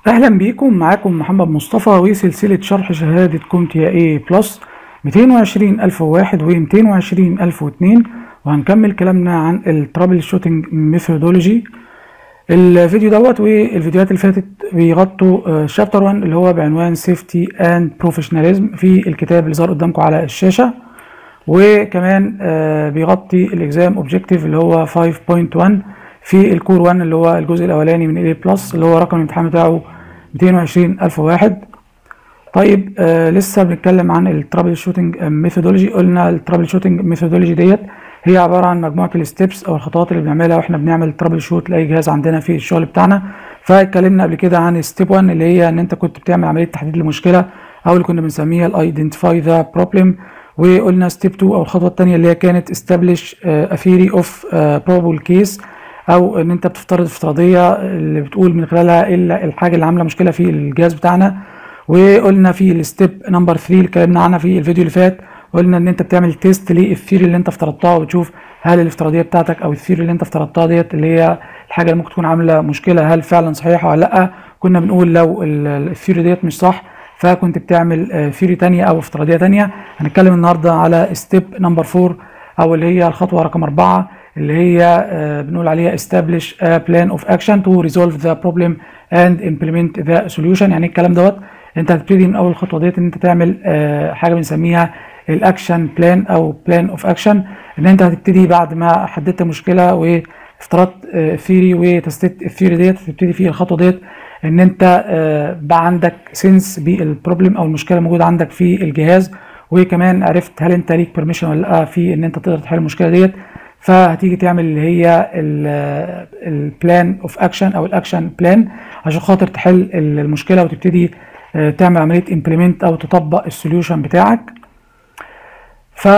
اهلا بيكم معاكم محمد مصطفى وسلسله شرح شهاده كومتيا اي بلس 220001 و 220002 وهنكمل كلامنا عن الترابل شوتنج ميثودولوجي الفيديو دوت والفيديوهات اللي فاتت بيغطوا شابتر 1 اللي هو بعنوان سيفتي اند بروفيشناليزم في الكتاب اللي ظهر قدامكم على الشاشه وكمان آه، بيغطي الاكزام اوبجكتيف اللي هو 5.1 في الكور 1 اللي هو الجزء الاولاني من اي بلس اللي هو رقم الامتحان بتاعه 220001 طيب آه لسه بنتكلم عن الترابل شوتنج ميثودولوجي قلنا الترابل شوتنج ميثودولوجي ديت هي عباره عن مجموعه الستبس او الخطوات اللي بنعملها واحنا بنعمل ترابل شوت لاي جهاز عندنا في الشغل بتاعنا فاتكلمنا قبل كده عن ستيب 1 اللي هي ان انت كنت بتعمل عمليه تحديد المشكله او اللي كنا بنسميها الايدنتيفاي ذا بروبلم وقلنا ستيب 2 او الخطوه الثانيه اللي هي كانت establish a theory of uh, probable case او ان انت بتفترض افتراضيه اللي بتقول من خلالها ايه الحاجه اللي عامله مشكله في الجهاز بتاعنا وقلنا في الستيب نمبر 3 اللي اتكلمنا عنها في الفيديو اللي فات قلنا ان انت بتعمل تيست للثيري اللي انت افترضتها وتشوف هل الافتراضيه بتاعتك او الثيري اللي انت افترضتها ديت اللي هي الحاجه اللي ممكن تكون عامله مشكله هل فعلا صحيحه ولا لا كنا بنقول لو الثيري ديت مش صح فكنت بتعمل ثيري تانية او افتراضيه تانية هنتكلم النهارده على ستيب نمبر 4 او اللي هي الخطوه رقم 4 اللي هي بنقول عليها establish a plan of action to resolve the problem and implement the solution يعني الكلام دوت انت هتبتدي من اول خطوه ديت ان انت تعمل حاجه بنسميها الاكشن بلان او بلان اوف اكشن ان انت هتبتدي بعد ما حددت مشكله وافترضت ثيري وتستيت الثيري ديت هتبتدي في الخطوه ديت ان انت بقى عندك سنس بالبروبلم او المشكله موجوده عندك في الجهاز وكمان عرفت هل انت ليك بيرميشن ولا لا في ان انت تقدر تحل المشكله ديت فهتيجي تعمل اللي هي البلان اوف اكشن او الاكشن بلان عشان خاطر تحل المشكله وتبتدي تعمل عمليه امبلمنت او تطبق السوليوشن بتاعك ف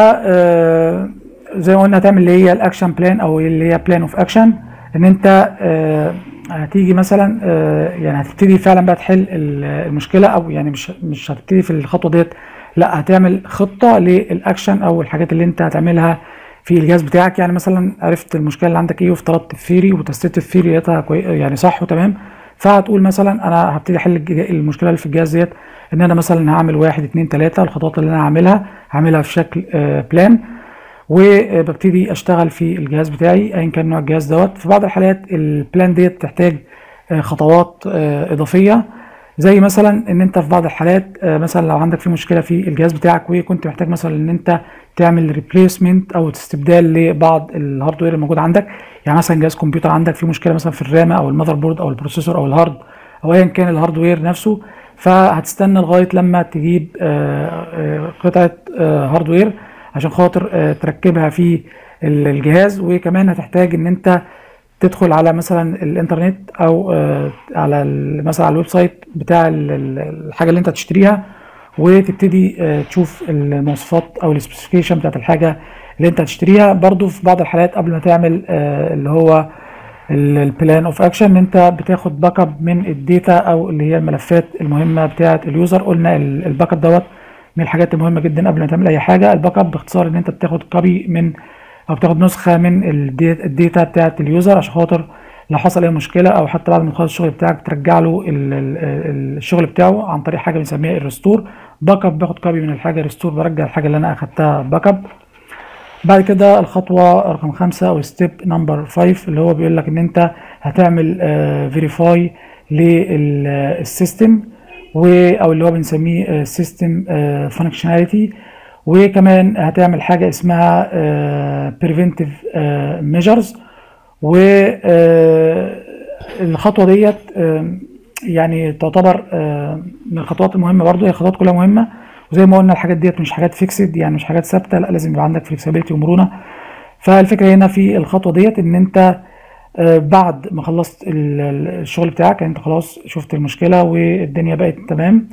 زي ما قلنا هتعمل اللي هي الاكشن بلان او اللي هي بلان اوف اكشن ان انت هتيجي مثلا يعني هتبتدي فعلا بقى تحل المشكله او يعني مش مش هتبتدي في الخطوه ديت لا هتعمل خطه للاكشن او الحاجات اللي انت هتعملها في الجهاز بتاعك يعني مثلا عرفت المشكله اللي عندك ايه وافترضت الثيري وتستيت الثيري لقيتها يعني صح وتمام فهتقول مثلا انا هبتدي احل المشكله اللي في الجهاز ديت ان انا مثلا هعمل واحد اتنين تلاته الخطوات اللي انا هعملها هعملها في شكل آه بلان وببتدي اشتغل في الجهاز بتاعي ايا كان نوع الجهاز دوت في بعض الحالات البلان ديت تحتاج آه خطوات آه اضافيه زي مثلا ان انت في بعض الحالات مثلا لو عندك في مشكله في الجهاز بتاعك وكنت محتاج مثلا ان انت تعمل ريبليسمنت او استبدال لبعض الهاردوير الموجود عندك يعني مثلا جهاز كمبيوتر عندك فيه مشكله مثلا في الرامه او المذر بورد او البروسيسور او الهارد او ايا كان الهاردوير نفسه فهتستنى لغايه لما تجيب قطعه هاردوير عشان خاطر تركبها في الجهاز وكمان هتحتاج ان انت تدخل على مثلا الانترنت او على مثلا على الويب سايت بتاع الحاجه اللي انت هتشتريها وتبتدي تشوف المواصفات او السبيسيفيكيشن بتاعت الحاجه اللي انت هتشتريها برضو في بعض الحالات قبل ما تعمل اللي هو البلان اوف اكشن انت بتاخد باك اب من الداتا او اللي هي الملفات المهمه بتاعه اليوزر قلنا الباك اب دوت من الحاجات المهمه جدا قبل ما تعمل اي حاجه الباك اب باختصار ان انت بتاخد كوبي من او بتاخد نسخه من الداتا بتاعه اليوزر عشان خاطر لو حصل اي مشكله او حتى بعد ما تخلص الشغل بتاعك ترجع له الشغل بتاعه عن طريق حاجه بنسميها الريستور باك اب باخد كوبي من الحاجه ريستور برجع الحاجه اللي انا اخدتها باك اب بعد كده الخطوه رقم خمسة او ستيب نمبر 5 اللي هو بيقول لك ان انت هتعمل فيريفاي للسيستم او اللي هو بنسميه سيستم فانكشناليتي وكمان هتعمل حاجه اسمها بريفنتيف ميجرز والخطوه ديت يعني تعتبر من الخطوات المهمه برضو هي الخطوات كلها مهمه وزي ما قلنا الحاجات ديت مش حاجات فيكسد يعني مش حاجات ثابته لا لازم يبقى عندك فلكسبيليتي ومرونه فالفكره هنا في الخطوه ديت ان انت بعد ما خلصت الشغل بتاعك يعني انت خلاص شفت المشكله والدنيا بقت تمام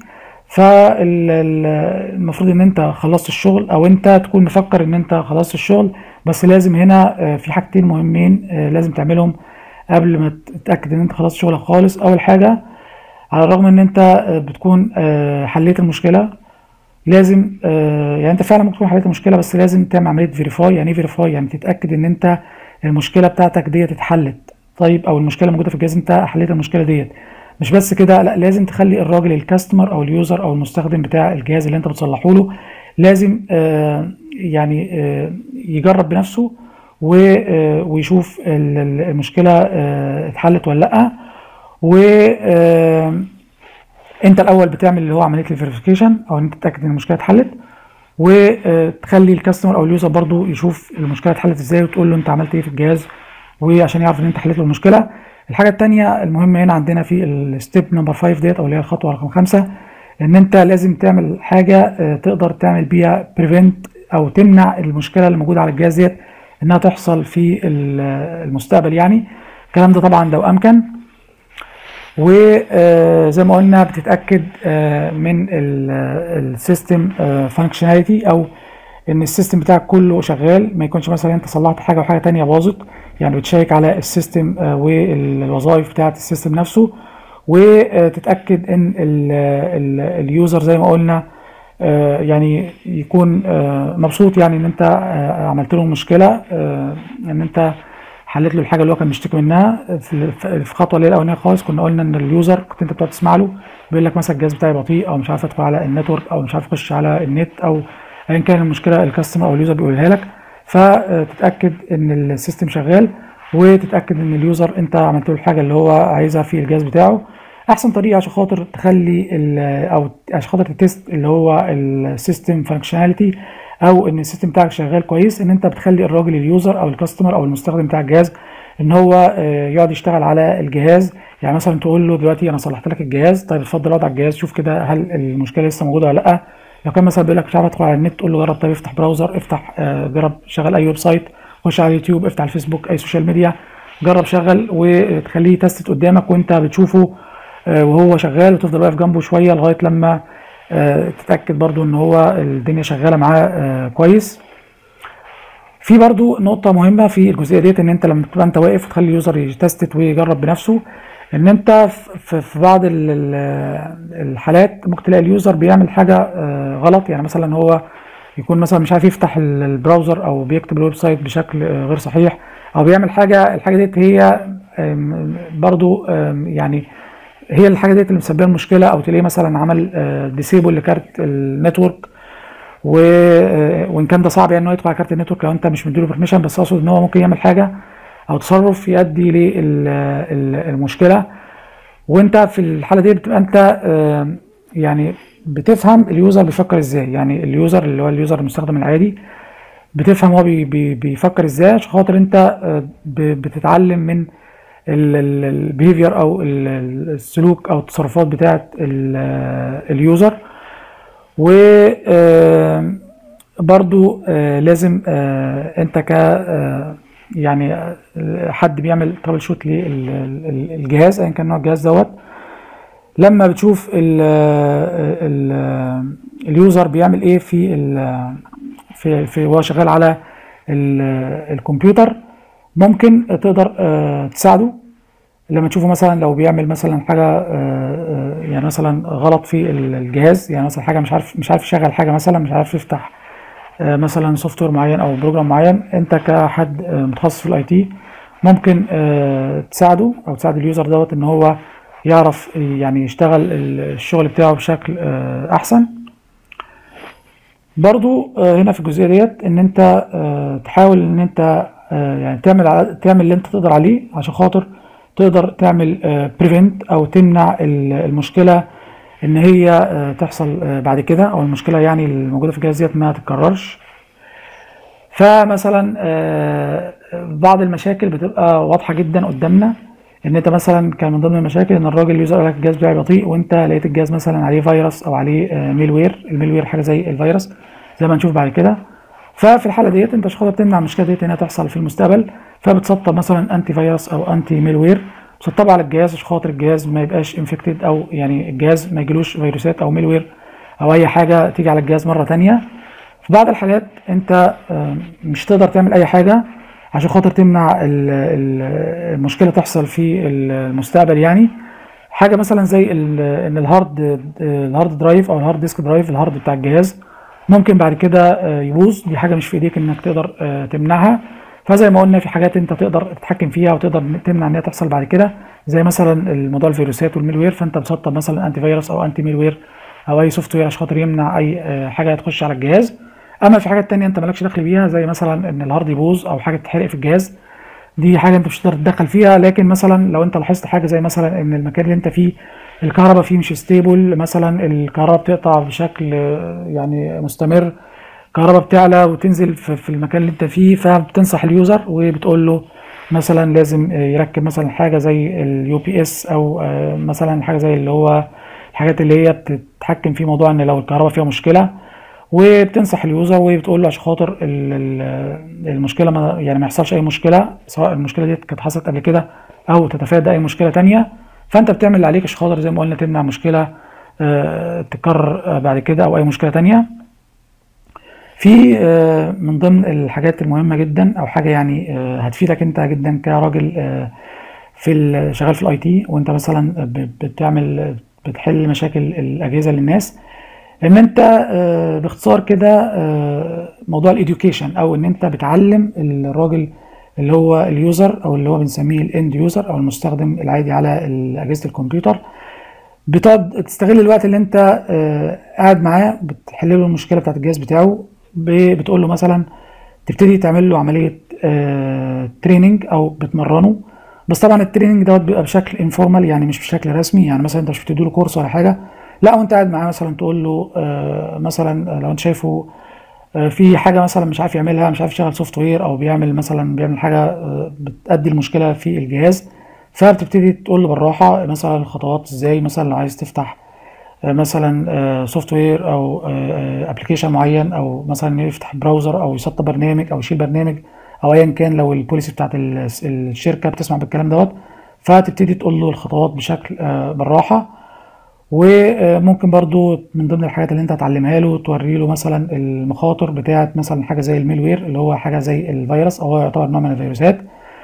فالمفروض ان انت خلصت الشغل او انت تكون مفكر ان انت خلصت الشغل بس لازم هنا في حاجتين مهمين لازم تعملهم قبل ما تتاكد ان انت خلصت شغلك خالص اول حاجه على الرغم ان انت بتكون حليت المشكله لازم يعني انت فعلا ممكن تكون حليت المشكله بس لازم تعمل عمليه فيريفاي يعني ايه فيريفاي يعني تتاكد ان انت المشكله بتاعتك ديت اتحلت طيب او المشكله موجوده في الجهاز انت حليت المشكله ديت مش بس كده لا لازم تخلي الراجل الكاستمر او اليوزر او المستخدم بتاع الجهاز اللي انت بتصلحه له لازم آه يعني آه يجرب بنفسه ويشوف المشكله اتحلت ولا لا و انت الاول بتعمل اللي هو عمليه الفيريفيكيشن او ان انت تتاكد ان المشكله اتحلت وتخلي الكاستمر او اليوزر برضو يشوف المشكله اتحلت ازاي وتقول له انت عملت ايه في الجهاز وعشان يعرف ان انت حليت له المشكله الحاجه الثانيه المهمه هنا عندنا في الستيب نمبر 5 ديت او اللي هي الخطوه رقم 5 ان انت لازم تعمل حاجه تقدر تعمل بيها بريفنت او تمنع المشكله اللي موجوده على الجهاز ديت انها تحصل في المستقبل يعني الكلام ده طبعا لو امكن وزي ما قلنا بتتاكد من السيستم فانكشناليتي او ان السيستم بتاعك كله شغال ما يكونش مثلا انت صلحت حاجه وحاجه تانية باظت يعني بتشيك على السيستم والوظائف بتاعه السيستم نفسه وتتاكد ان اليوزر زي ما قلنا يعني يكون مبسوط يعني ان انت عملت له مشكله ان انت حلت له الحاجه اللي هو كان بيشتكي منها في الخطوه اللي هي الاولانيه خالص كنا قلنا ان اليوزر كنت انت بتقعد تسمع له بيقول لك مثلا الجهاز بتاعي بطيء او مش عارف ادخل على النتورك او مش عارف اخش على النت او ايا كان المشكله الكاستمر او اليوزر بيقولها لك فتتاكد ان السيستم شغال وتتاكد ان اليوزر انت عملت له الحاجه اللي هو عايزها في الجهاز بتاعه احسن طريقه عشان خاطر تخلي او عشان خاطر تتست اللي هو السيستم فانكشناليتي او ان السيستم بتاعك شغال كويس ان انت بتخلي الراجل اليوزر او الكاستمر او المستخدم بتاع الجهاز ان هو يقعد يشتغل على الجهاز يعني مثلا تقول له دلوقتي انا صلحت لك الجهاز طيب اتفضل اقعد على الجهاز شوف كده هل المشكله لسه موجوده ولا لا لو كان مثلا بيقول لك مش عارف ادخل على النت تقول له جرب طيب افتح براوزر افتح جرب شغل اي ويب سايت خش على اليوتيوب افتح الفيسبوك اي سوشيال ميديا جرب شغل وتخليه تست قدامك وانت بتشوفه وهو شغال وتفضل واقف جنبه شويه لغايه لما تتاكد برضو ان هو الدنيا شغاله معاه كويس في برضو نقطه مهمه في الجزئيه ديت ان انت لما تبقى انت واقف وتخلي اليوزر يتستت ويجرب بنفسه ان انت في بعض الحالات ممكن تلاقي اليوزر بيعمل حاجه غلط يعني مثلا هو يكون مثلا مش عارف يفتح البراوزر او بيكتب الويب سايت بشكل غير صحيح او بيعمل حاجه الحاجه ديت هي برضو يعني هي الحاجه ديت اللي مسببه المشكله او تلاقيه مثلا عمل ديسيبل لكارت النتورك وان كان ده صعب يعني انه يدخل على كارت النتورك لو انت مش مديله برميشن بس اقصد ان هو ممكن يعمل حاجه او تصرف يؤدي للمشكله وانت في الحاله دي بتبقى انت يعني بتفهم اليوزر بيفكر ازاي يعني اليوزر اللي هو اليوزر المستخدم العادي بتفهم هو بي بي بيفكر ازاي عشان خاطر انت بتتعلم من البيهيفير او السلوك او التصرفات بتاعه اليوزر و برضو لازم انت ك يعني حد بيعمل ترابل شوت للجهاز ايا كان نوع الجهاز دوت لما بتشوف ال ال اليوزر بيعمل ايه في ال في في وهو شغال على الكمبيوتر ممكن تقدر تساعده لما تشوفه مثلا لو بيعمل مثلا حاجه يعني مثلا غلط في الجهاز يعني مثلا حاجه مش عارف مش عارف يشغل حاجه مثلا مش عارف يفتح مثلا سوفت وير معين او بروجرام معين انت كحد متخصص في الاي تي ممكن تساعده او تساعد اليوزر دوت ان هو يعرف يعني يشتغل الشغل بتاعه بشكل احسن برضو هنا في الجزئيه ديت ان انت تحاول ان انت يعني تعمل تعمل اللي انت تقدر عليه عشان خاطر تقدر تعمل بريفنت او تمنع المشكله ان هي تحصل بعد كده او المشكله يعني الموجوده في الجهاز ديت ما تتكررش فمثلا بعض المشاكل بتبقى واضحه جدا قدامنا ان انت مثلا كان من ضمن المشاكل ان الراجل يوزر قال لك الجهاز بتاعي بطيء وانت لقيت الجهاز مثلا عليه فيروس او عليه ميل وير الميل وير حاجه زي الفيروس زي ما نشوف بعد كده ففي الحاله ديت انت عشان خاطر تمنع المشكله ديت انها تحصل في المستقبل فبتسطب مثلا انتي فيروس او انتي ميل وير بتسطبه على الجهاز عشان خاطر الجهاز ما يبقاش انفكتد او يعني الجهاز ما يجيلوش فيروسات او ميل وير او اي حاجه تيجي على الجهاز مره تانية في بعض الحالات انت مش تقدر تعمل اي حاجه عشان خاطر تمنع المشكله تحصل في المستقبل يعني حاجه مثلا زي ان الهارد الهارد درايف او الهارد ديسك درايف الهارد بتاع الجهاز ممكن بعد كده يبوظ دي حاجه مش في ايديك انك تقدر تمنعها فزي ما قلنا في حاجات انت تقدر تتحكم فيها وتقدر تمنع ان هي تحصل بعد كده زي مثلا الموضوع الفيروسات والميل وير فانت بتسطب مثلا انتي فيروس او انتي ميل وير او اي سوفت وير عشان خاطر يمنع اي آه، حاجه تخش على الجهاز اما في حاجات تانية انت مالكش دخل بيها زي مثلا ان الهارد يبوظ او حاجه تتحرق في الجهاز دي حاجه انت مش هتقدر تتدخل فيها لكن مثلا لو انت لاحظت حاجه زي مثلا ان المكان اللي انت فيه الكهرباء فيه مش ستيبل مثلا الكهرباء بتقطع بشكل آه، يعني مستمر الكهرباء بتعلى وتنزل في في المكان اللي انت فيه فبتنصح اليوزر وبتقول له مثلا لازم آه، يركب مثلا حاجه زي اليو بي اس او آه، مثلا حاجه زي اللي هو الحاجات اللي هي بتتحكم في موضوع ان لو الكهرباء فيها مشكله وبتنصح اليوزر وبتقول له عشان خاطر ال- ال- المشكله ما يعني ما يحصلش اي مشكله سواء المشكله دي كانت حصلت قبل كده او تتفادى اي مشكله تانية فانت بتعمل اللي عليك عشان خاطر زي ما قلنا تمنع مشكله آه، تتكرر آه، بعد كده او اي مشكله تانية في آه، من ضمن الحاجات المهمه جدا او حاجه يعني آه، هتفيدك انت جدا كراجل آه، في ال- شغال في الاي تي وانت مثلا ب- بتعمل بتحل مشاكل الاجهزه للناس ان انت آه، باختصار كده آه، موضوع الاديوكيشن او ان انت بتعلم الراجل اللي هو اليوزر او اللي هو بنسميه الاند يوزر او المستخدم العادي على ال- اجهزه الكمبيوتر بتقعد تستغل الوقت اللي انت آه، قاعد معاه بتحل له المشكله بتاعت الجهاز بتاعه ب- بتقول له مثلا تبتدي تعمل له عمليه تريننج او بتمرنه بس طبعا التريننج دوت بيبقى بشكل انفورمال يعني مش بشكل رسمي يعني مثلا انت مش بتدي له كورس ولا حاجه لا وانت قاعد معاه مثلا تقول له آه، مثلا لو انت شايفه آه، في حاجه مثلا مش عارف يعملها مش عارف يشغل سوفت وير او بيعمل مثلا بيعمل حاجه آه، بتأدي المشكله في الجهاز فبتبتدي تقول له بالراحه مثلا الخطوات ازاي مثلا لو عايز تفتح آه، مثلا سوفت وير او ابلكيشن معين او مثلا يفتح براوزر او يسطب برنامج او يشيل برنامج او ايا كان لو البوليسي بتاعت ال- الشركه بتسمع بالكلام دوت فتبتدي تقول له الخطوات بشكل آه، بالراحه وممكن برضو من ضمن الحاجات اللي انت هتعلمها له توري له مثلا المخاطر بتاعه مثلا حاجه زي الميل وير اللي هو حاجه زي الفيروس او هو يعتبر نوع من الفيروسات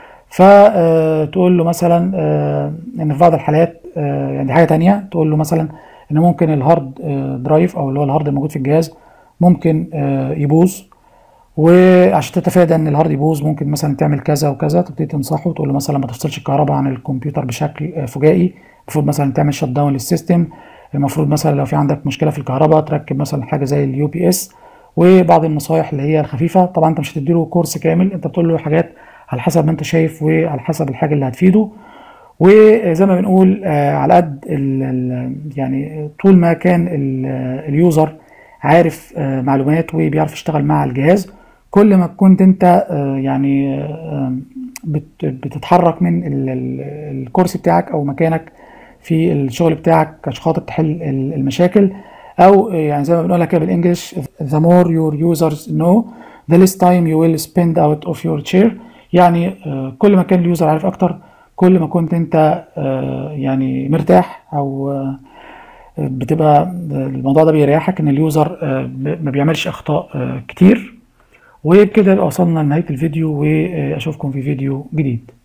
فتقول له مثلا آه، ان في بعض الحالات آه، يعني دي حاجه تانية تقول له مثلا ان ممكن الهارد آه، درايف او اللي هو الهارد الموجود في الجهاز ممكن آه، يبوظ وعشان تتفادى ان الهارد يبوظ ممكن مثلا تعمل كذا وكذا تبتدي تنصحه وتقول له مثلا ما تفصلش الكهرباء عن الكمبيوتر بشكل آه، فجائي المفروض مثلا تعمل شت داون للسيستم المفروض مثلا لو في عندك مشكله في الكهرباء تركب مثلا حاجه زي اليو بي اس وبعض النصايح اللي هي الخفيفه طبعا انت مش هتديله كورس كامل انت بتقول له حاجات على حسب ما انت شايف وعلى حسب الحاجه اللي هتفيده وزي ما بنقول آه، على قد ال ال يعني طول ما كان ال- اليوزر عارف آه، معلومات وبيعرف يشتغل مع الجهاز كل ما كنت انت آه، يعني آه، بت- بتتحرك من ال- ال- الكرسي بتاعك او مكانك في الشغل بتاعك عشان خاطر تحل ال- المشاكل او آه، يعني زي ما بنقولها كده بالانجلش the more your users know the less time you will spend out of your chair يعني آه، كل ما كان اليوزر عارف اكتر كل ما كنت انت آه، يعني مرتاح او آه، بتبقى الموضوع ده بيريحك ان اليوزر آه، ما بيعملش اخطاء آه، كتير وبكده يبقى وصلنا لنهاية الفيديو واشوفكم في فيديو جديد